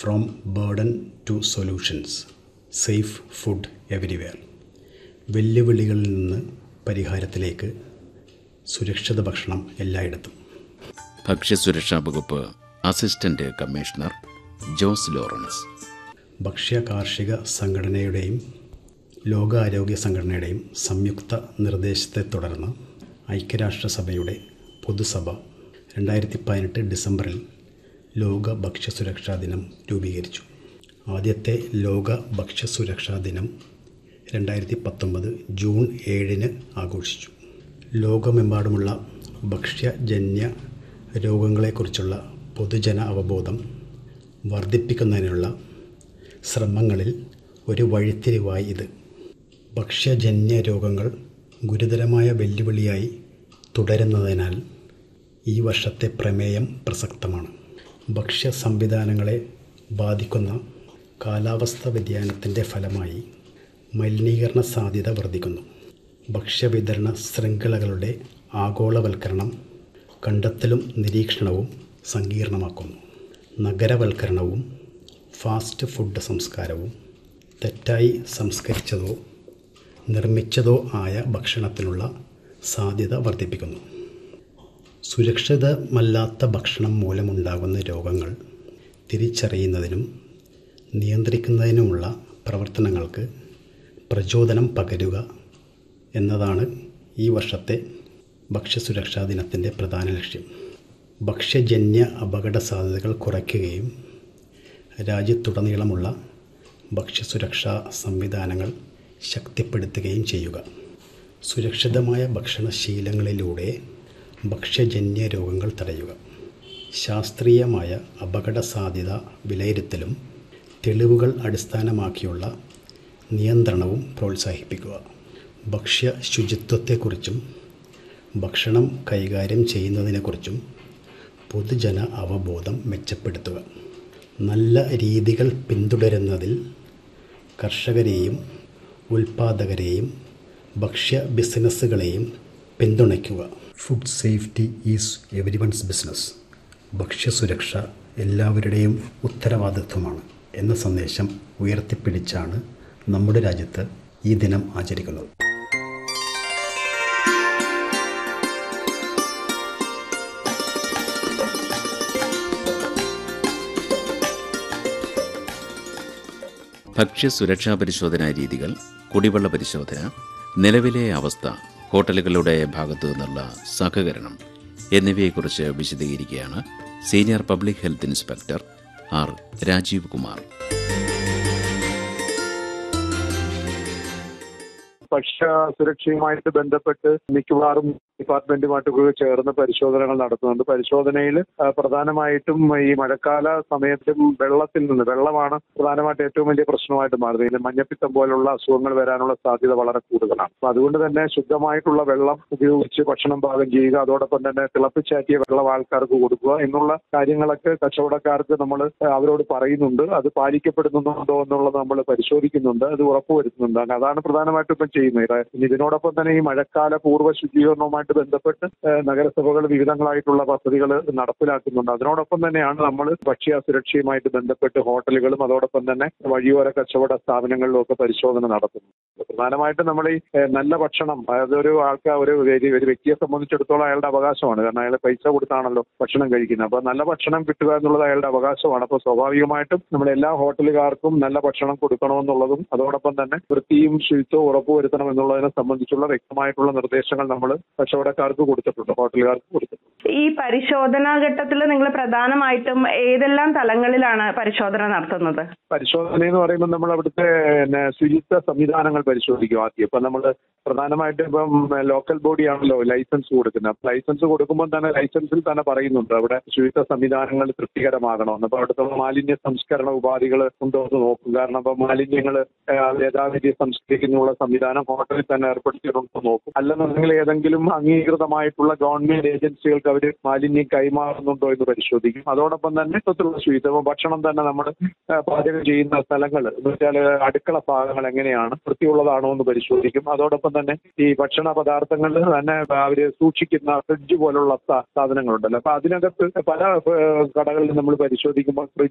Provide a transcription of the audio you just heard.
from burden to solutions safe food everywhere വെല്ലുവിളികളിൽ നിന്ന് പരിഹാരത്തിലേക്ക് സുരക്ഷിത ഭക്ഷണം എല്ലായിടത്തും ഭക്ഷ്യസുരക്ഷാ വകുപ്പ് അസിസ്റ്റന്റ് കമ്മീഷണർ ജോസ് ലോറൻസ് ഭക്ഷ്യ കാർഷിക സംഘടനയുടെയും ലോകാരോഗ്യ സംഘടനയുടെയും സംയുക്ത നിർദ്ദേശത്തെ തുടർന്ന് ഐക്യരാഷ്ട്രസഭയുടെ പൊതുസഭ രണ്ടായിരത്തി പതിനെട്ട് ഡിസംബറിൽ ലോക ഭക്ഷ്യസുരക്ഷാ ദിനം രൂപീകരിച്ചു ആദ്യത്തെ ലോക ഭക്ഷ്യസുരക്ഷാ ദിനം രണ്ടായിരത്തി പത്തൊമ്പത് ജൂൺ ഏഴിന് ആഘോഷിച്ചു ലോകമെമ്പാടുമുള്ള ഭക്ഷ്യജന്യ രോഗങ്ങളെക്കുറിച്ചുള്ള പൊതുജന അവബോധം വർദ്ധിപ്പിക്കുന്നതിനുള്ള ശ്രമങ്ങളിൽ ഒരു വഴിത്തിരിവായി ഇത് ഭക്ഷ്യജന്യ രോഗങ്ങൾ ഗുരുതരമായ വെല്ലുവിളിയായി തുടരുന്നതിനാൽ ഈ വർഷത്തെ പ്രമേയം പ്രസക്തമാണ് ഭക്ഷ്യ സംവിധാനങ്ങളെ ബാധിക്കുന്ന കാലാവസ്ഥ വ്യതിയാനത്തിൻ്റെ ഫലമായി മലിനീകരണ സാധ്യത വർദ്ധിക്കുന്നു ഭക്ഷ്യവിതരണ ശൃംഖലകളുടെ ആഗോളവൽക്കരണം കണ്ടെത്തലും നിരീക്ഷണവും സങ്കീർണമാക്കുന്നു നഗരവൽക്കരണവും ഫാസ്റ്റ് ഫുഡ് സംസ്കാരവും തെറ്റായി സംസ്കരിച്ചതോ നിർമ്മിച്ചതോ ആയ ഭക്ഷണത്തിനുള്ള സാധ്യത വർദ്ധിപ്പിക്കുന്നു സുരക്ഷിതമല്ലാത്ത ഭക്ഷണം മൂലമുണ്ടാകുന്ന രോഗങ്ങൾ തിരിച്ചറിയുന്നതിനും നിയന്ത്രിക്കുന്നതിനുമുള്ള പ്രവർത്തനങ്ങൾക്ക് പ്രചോദനം പകരുക എന്നതാണ് ഈ വർഷത്തെ ഭക്ഷ്യസുരക്ഷാ ദിനത്തിൻ്റെ പ്രധാന ലക്ഷ്യം ഭക്ഷ്യജന്യ അപകട സാധ്യതകൾ കുറയ്ക്കുകയും രാജ്യത്തുടനീളമുള്ള ഭക്ഷ്യസുരക്ഷാ സംവിധാനങ്ങൾ ശക്തിപ്പെടുത്തുകയും ചെയ്യുക സുരക്ഷിതമായ ഭക്ഷണശീലങ്ങളിലൂടെ ഭക്ഷ്യജന്യ രോഗങ്ങൾ തടയുക ശാസ്ത്രീയമായ അപകട സാധ്യത വിലയിരുത്തലും തെളിവുകൾ അടിസ്ഥാനമാക്കിയുള്ള നിയന്ത്രണവും പ്രോത്സാഹിപ്പിക്കുക ഭക്ഷ്യ ശുചിത്വത്തെക്കുറിച്ചും ഭക്ഷണം കൈകാര്യം ചെയ്യുന്നതിനെക്കുറിച്ചും പൊതുജന അവബോധം മെച്ചപ്പെടുത്തുക നല്ല രീതികൾ പിന്തുടരുന്നതിൽ കർഷകരെയും ഉൽപാദകരെയും ഭക്ഷ്യ ബിസിനസ്സുകളെയും പിന്തുണയ്ക്കുക food safety is everyone's business ഭക്ഷ്യസുരക്ഷ എല്ലാവരുടെയും ഉത്തരവാദിത്വമാണ് എന്ന സന്ദേശം ഉയർത്തിപ്പിടിച്ചാണ് നമ്മുടെ രാജ്യത്ത് ഈ ദിനം ആചരിക്കുന്നത് ഭക്ഷ്യസുരക്ഷാ പരിശോധനാ രീതികൾ കുടിവെള്ള പരിശോധന നിലവിലെ അവസ്ഥ ഹോട്ടലുകളുടെ ഭാഗത്തു നിന്നുള്ള സഹകരണം എന്നിവയെക്കുറിച്ച് വിശദീകരിക്കുകയാണ് senior public health inspector R Rajeev Kumar ഭക്ഷ്യ സുരക്ഷയുമായിട്ട് ബന്ധപ്പെട്ട് മിക്കവാറും ഡിപ്പാർട്ട്മെന്റുമായിട്ടൊക്കെ ചേർന്ന് പരിശോധനകൾ നടത്തുന്നുണ്ട് പരിശോധനയിൽ ആ, പ്രധാനമായിട്ടും ഈ മഴക്കാല സമയത്തും വെള്ളത്തിൽ നിന്ന് വെള്ളമാണ് പ്രധാനമായിട്ട് ഏറ്റവും വലിയ പ്രശ്നമായിട്ട് മാറുന്നത് ഇതിന് മഞ്ഞപ്പിത്തം പോലുള്ള അസുഖങ്ങൾ വരാനുള്ള സാധ്യത വളരെ കൂടുതലാണ് അപ്പൊ അതുകൊണ്ട് തന്നെ ശുദ്ധമായിട്ടുള്ള വെള്ളം ഉപയോഗിച്ച് ഭക്ഷണം പാകം ചെയ്യുക അതോടൊപ്പം തന്നെ തിളപ്പിച്ചാറ്റിയ വെള്ളം ആൾക്കാർക്ക് കൊടുക്കുക എന്നുള്ള കാര്യങ്ങളൊക്കെ കച്ചവടക്കാർക്ക് നമ്മൾ അവരോട് പറയുന്നുണ്ട് അത് പാലിക്കപ്പെടുന്നുണ്ടോ എന്നുള്ളത് നമ്മൾ പരിശോധിക്കുന്നുണ്ട് അത് ഉറപ്പുവരുത്തുന്നുണ്ട് അങ്ങ് അതാണ് പ്രധാനമായിട്ടും ഇപ്പം ചെയ്യുന്നത് ഇനി ഇതിനോടൊപ്പം തന്നെ ഈ മഴക്കാല പൂർവ്വ ശുചീകരണവുമായിട്ട് ബന്ധപ്പെട്ട് ഏഹ്, നഗരസഭകൾ വിവിധങ്ങളായിട്ടുള്ള പദ്ധതികൾ നടപ്പിലാക്കുന്നുണ്ട് അതിനോടൊപ്പം തന്നെയാണ് നമ്മൾ ഭക്ഷ്യ സുരക്ഷയുമായിട്ട് ബന്ധപ്പെട്ട് ഹോട്ടലുകളും അതോടൊപ്പം തന്നെ വഴിയോര കച്ചവട സ്ഥാപനങ്ങളിലും ഒക്കെ പരിശോധന നടത്തുന്നു പ്രധാനമായിട്ടും നമ്മൾ ഈ ഏഹ്, നല്ല ഭക്ഷണം അതായത് ഒരു ആൾക്കാർ ഒരു വ്യക്തി- ഒരു വ്യക്തിയെ സംബന്ധിച്ചിടത്തോളം അയാളുടെ അവകാശമാണ് കാരണം അയാൾ പൈസ കൊടുത്താണല്ലോ ഭക്ഷണം കഴിക്കുന്നത് അപ്പൊ നല്ല ഭക്ഷണം കിട്ടുക എന്നുള്ളത് അയാളുടെ അവകാശമാണ് അപ്പോൾ സ്വാഭാവികമായിട്ടും നമ്മൾ എല്ലാ ഹോട്ടലുകാർക്കും നല്ല ഭക്ഷണം കൊടുക്കണമെന്നുള്ളതും അതോടൊപ്പം തന്നെ വൃത്തിയും ശുചിത്വവും ഉറപ്പുവരുത്തണം എന്നുള്ളതിനെ സംബന്ധിച്ചുള്ള വ്യക്തമായിട്ടുള്ള നിർദ്ദേശങ്ങൾ നമ്മൾ കച്ചവടക്കാർക്ക് കൊടുത്തിട്ടുണ്ട് ഹോട്ടലുകാർക്ക് കൊടുത്തിട്ടുണ്ട് ഈ പരിശോധനാ ഘട്ടത്തിൽ നിങ്ങൾ പ്രധാനമായിട്ടും ഏതെല്ലാം തലങ്ങളിലാണ് പരിശോധന നടത്തുന്നത് പരിശോധന എന്ന് പറയുമ്പോൾ നമ്മൾ അവിടുത്തെ പിന്നെ ശുചിത്വ സംവിധാനങ്ങൾ പരിശോധിക്കും ആദ്യം ഇപ്പം നമ്മൾ പ്രധാനമായിട്ടും ഇപ്പം ലോക്കൽ ബോഡിയാണല്ലോ ലൈസൻസ് കൊടുക്കുന്നത് അപ്പം ലൈസൻസ് കൊടുക്കുമ്പോൾ തന്നെ ലൈസൻസിൽ തന്നെ പറയുന്നുണ്ട് അവിടെ ശുചിത്വ സംവിധാനങ്ങൾ തൃപ്തികരമാകണമെന്ന് അപ്പോൾ അവിടുത്തെ മാലിന്യ സംസ്കരണ ഉപാധികൾ ഉണ്ടോ എന്ന് നോക്കും കാരണം ഇപ്പം മാലിന്യങ്ങൾ യഥാവിധി സംസ്കരിക്കുന്നുള്ള സംവിധാനം ഹോട്ടലിൽ തന്നെ ഏർപ്പെടുത്തിയിട്ടുണ്ടോ എന്ന് നോക്കും അല്ലെന്നുണ്ടെങ്കിൽ ഏതെങ്കിലും അംഗീകൃതമായിട്ടുള്ള ഗവൺമെന്റ് ഏജൻസികൾക്ക് അവർ മാലിന്യം കൈമാറുന്നുണ്ടോ എന്ന് പരിശോധിക്കും അതോടൊപ്പം തന്നെ മൊത്തത്തിലുള്ള ശുചിത്വം ഇപ്പം ഭക്ഷണം തന്നെ നമ്മൾ പാചകം ചെയ്യുന്ന സ്ഥലങ്ങൾ എന്ന് വെച്ചാൽ അടുക്കള ഭാഗങ്ങൾ എങ്ങനെയാണ് വൃത്തിയുള്ളതാണോ എന്ന് പരിശോധിക്കും അതോടൊപ്പം തന്നെ ഈ ഭക്ഷണ പദാർത്ഥങ്ങൾ തന്നെ അവര് സൂക്ഷിക്കുന്ന ഫ്രിഡ്ജ് പോലുള്ള സാ- സാധനങ്ങളുണ്ടല്ലോ അപ്പൊ അതിനകത്ത് പല ഏഹ്, കടകളിൽ നമ്മൾ പരിശോധിക്കുമ്പോൾ